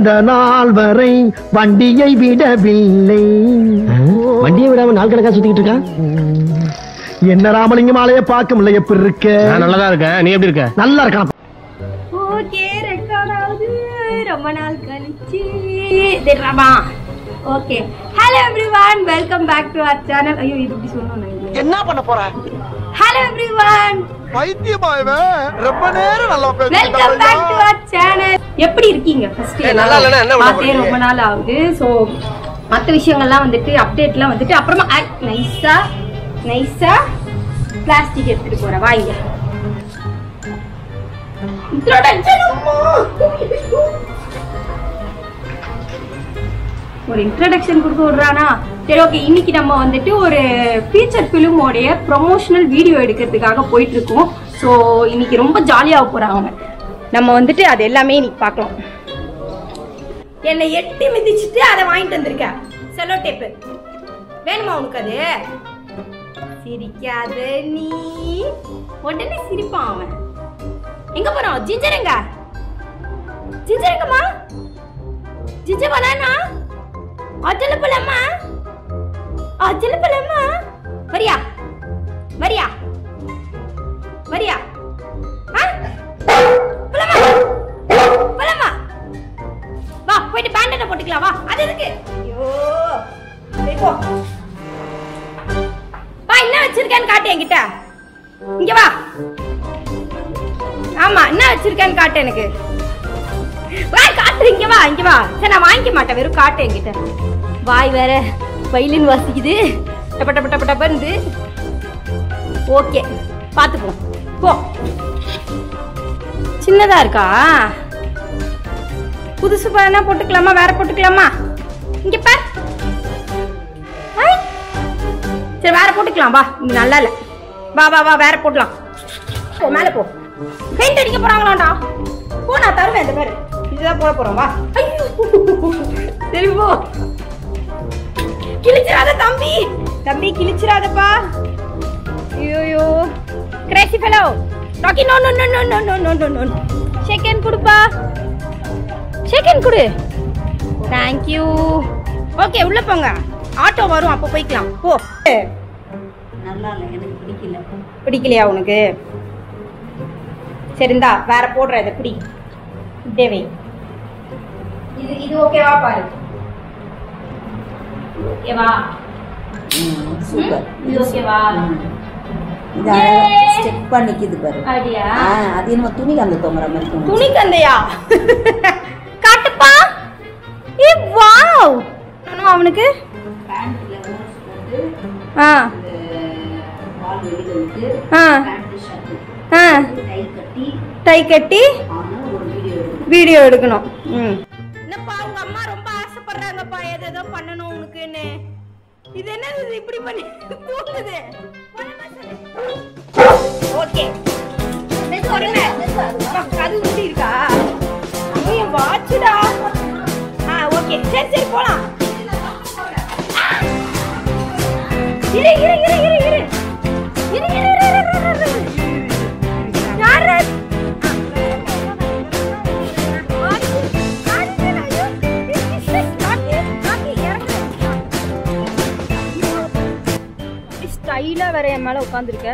இந்த நாள் வரை வண்டியை விடவில்லை வண்டியை விடாம நாள் கணக்கா சுத்திக்கிட்டு இருக்கா என்ன ராமலிங்கம் ஆலைய பார்க்க முடியல எப்படி இருக்க நான் நல்லதா இருக்கேன் நீ எப்படி இருக்க நல்லா இருக்கான் ஓகே ரெக்கார்ட் ஆகுது ரொம்ப நாள் கழிச்சு தெரியாமா okay hello everyone welcome back to our channel ஐயோ இது இப்படி சொல்லணும் என்ன பண்ண போற ஹலோ எவ்ரிவன் பைத்தியமா இவன் ரொம்ப நேரம் நல்லா welcome back to our channel எப்படி இருக்கீங்க ஃபர்ஸ்ட் ஏய், நல்லா இல்லைன்னா என்ன பண்ண பார்த்தே ரொம்ப நாள் ஆகுது ஸோ மற்ற விஷயங்கள்லாம் வந்துட்டு அப்டேட்லாம் வந்துட்டு அப்புறமா நைஸா நைஸா பிளாஸ்டிக் எடுத்துட்டு போறேன் வாங்க Introduction அம்மா. ஒரு இன்ட்ரடக்ஷன் கொடுக்க விடுறானா சரி ஓகே இன்னைக்கு நம்ம வந்துட்டு ஒரு ஃபீச்சர் ஃபிலிமோடைய ப்ரொமோஷனல் வீடியோ எடுக்கிறதுக்காக போயிட்டு இருக்கோம் ஸோ இன்னைக்கு ரொம்ப ஜாலியாக போறாங்க நம்ம வந்துட்டு அது எல்லாமே இன்னைக்கு பார்க்கலாம் என்னை எட்டி மிதிச்சுட்டு அதை வாங்கிட்டு வந்திருக்க செலோ டேப்பு வேணுமா உனக்கு அது சிரிக்காத நீ உடனே சிரிப்பான் அவன் எங்க போறோம் ஜிஞ்சர் எங்க ஜிஞ்சர் எங்கம்மா ஜிஞ்சர் வரானா அஜல போலாமா அஜல போலாமா வரியா வரியா வரியா ஆ? போலாமா போலாமா வா போயிட்டு பேண்டனை போட்டுக்கலாம் வா அது எதுக்கு ஐயோ சரி போ வா என்ன வச்சிருக்கேன்னு காட்டு என்கிட்ட இங்க வா ஆமா என்ன வச்சிருக்கேன்னு காட்டு எனக்கு வா காட்டு இங்க வா இங்க வா சரி நான் வாங்கிக்க மாட்டேன் வெறும் காட்டு என்கிட்ட வாய் வேற வயலின் வாசிக்குது டப்ப டப்ப டப்ப டப்பன்னு ஓகே பாத்துப்போம் போ சின்னதா இருக்கா புதுசு என்ன போட்டுக்கலாமா வேற போட்டுக்கலாமா இங்க பார் ஐ. சரி வேற போட்டுக்கலாம் வா இது நல்லா இல்ல வா வா வா வேற போடலாம் போ மேல போ பெயிண்ட் அடிக்க போறாங்களாடா போ நான் தருவேன் இந்த பேரு இதுதான் போட போறோம் வா ஐயோ. சரி போ கிழிச்சிராத தம்பி தம்பி கிழிச்சிராதப்பா ஐயோ crazy fellow Rocky no no no no no no no no no second கொடுப்பா செகண்ட் கொடு தேங்க்யூ ஓகே உள்ள போங்க ஆட்டோ வரும் அப்போ போய்க்கலாம் போ நல்லா இல்லை எனக்கு பிடிக்கல பிடிக்கலையா உனக்கு சரிந்தா வேற போடுற இதை பிடி இப்படியே வை இது இது ஓகேவா பாரு ஓகேவா சூப்பர் இது ஓகேவா இது Yay! ஸ்டிக் பண்ணிக்குது பாரு அப்படியா ஆ, அது என்னமோ துணி கந்த தொங்குற மாதிரி தோணுது. துணி கந்தையா காட்டுப்பா ஏ வாவ் நானும் அவனுக்கு பேண்ட்ல ஹோல்ஸ் போட்டு ஆ இந்த வால் வெளியில விட்டு ஆ பேண்ட் ஷர்ட் ஆ டை கட்டி டை கட்டி ஆனா ஒரு வீடியோ எடுக்கணும் வீடியோ எடுக்கணும் ம் என்னப்பா உங்க அம்மா ரொம்ப ஆசைப்படுறாங்கப்பா எது ஏதோ பண்ணணும் உனக்குன்னு இது என்ன இது இப்படி பண்ணி தூக்குது ஓகே பொறுமை அப்பா, கது ஊட்டி இருக்கா ஐயோ வாட்சுடா ஆ ஓகே சரி சரி போலாம் இரு இரு இரு இரு இரு இரு இரு இரு இரு இரு இரு யாரு ஸ்டைலா வேற என் மேல உட்காந்துருக்க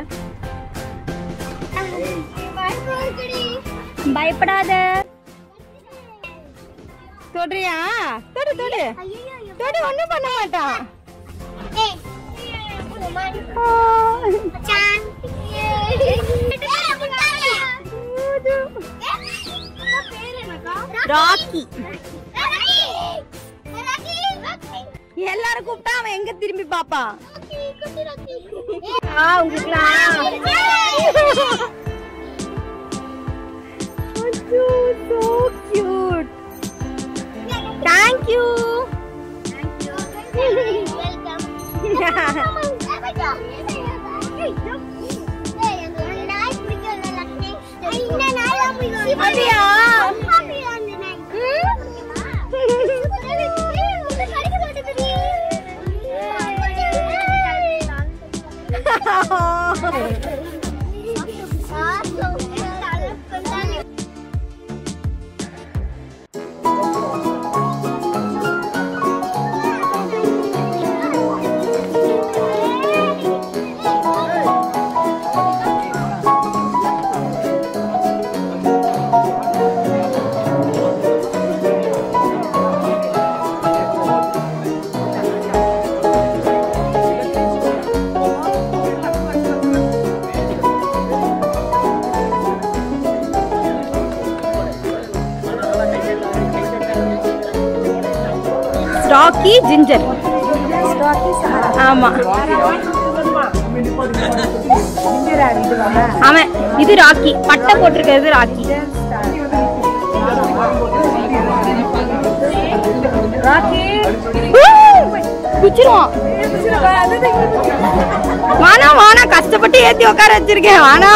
பயப்படாத தொடுறியா தொடு தொடு தொடு ஒண்ணும் பண்ண மாட்டான் ராக்கி எல்லாரும் கூப்பிட்டா அவன் எங்க திரும்பி பாப்பான் ஆ உங்களுக்குலாம் so cute. Thank you. அப்படியா? ராக்கி ஜிஞ்சர் ஆமா அவன் இது ராக்கி பட்டை போட்டிருக்கிறது ராக்கி குச்சிருவான் வானா வானா கஷ்டப்பட்டு ஏத்தி உட்கார வச்சிருக்கேன் வானா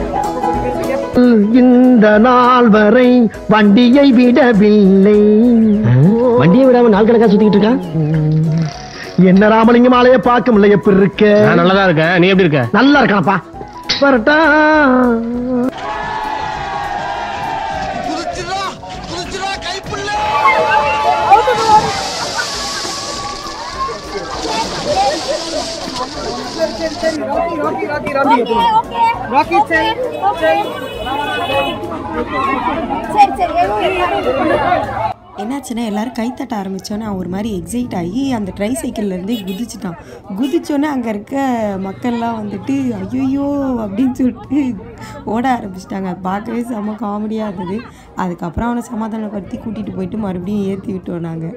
இந்த நாள் வரை வண்டியை விடவில்லை வண்டியை விடாம நாள் கணக்கா சுத்திக்கிட்டு இருக்கான் என்ன ராமலிங்கம் ஆளைய பார்க்க முடியல எப்படி இருக்க நான் நல்லா இருக்கேன் நீ எப்படி இருக்க நல்லா இருக்கானப்பா வரட்டா என்னாச்சுன்னா எல்லாரும் கைத்தட்ட ஆரம்பித்தோன்னே அவன் ஒரு மாதிரி எக்ஸைட் ஆகி அந்த ட்ரை சைக்கிள்லேருந்தே குதிச்சிட்டான் குதிச்சோன்னே அங்கே இருக்க மக்கள்லாம் வந்துட்டு ஐயோ அப்படின்னு சொல்லிட்டு ஓட ஆரம்பிச்சிட்டாங்க பார்க்கவே செம்ம காமெடியாக இருந்தது அதுக்கப்புறம் அவனை சமாதானப்படுத்தி கூட்டிகிட்டு போயிட்டு மறுபடியும் ஏற்றி விட்டோம் நாங்கள்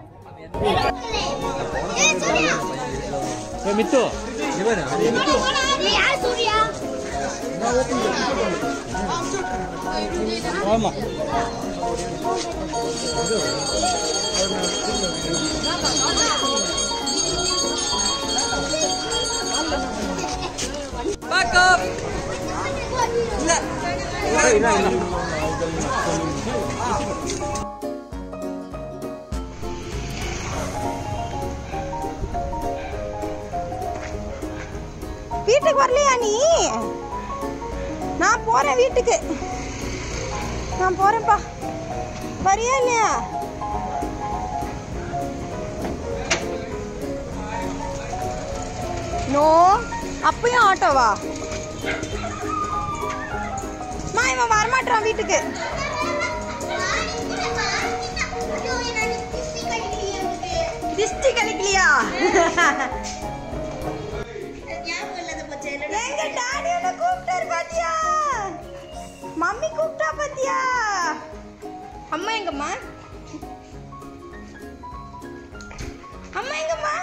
வீட்டுக்கு வரலையா நீ நான் போறேன் வீட்டுக்கு நான் போறேன்ப்பா வரியா இல்லையா நோ அப்பயும் ஆட்டோவா மா இவன் வரமாட்டான் வீட்டுக்கு திஷ்டி கழிக்கலையா எங்க டாடி என்ன கூப்பிட்டாரு பாத்தியா மம்மி கூப்பிட்டா பாத்தியா அம்மா எங்கம்மா அம்மா எங்கம்மா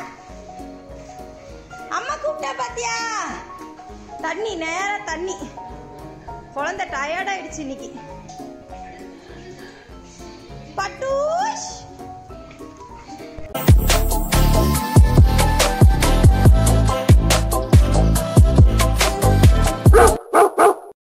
அம்மா கூப்பிட்டா பாத்தியா தண்ணி நேரா தண்ணி குழந்தை டயர்ட் ஆயிடுச்சு இன்னைக்கு பட்டு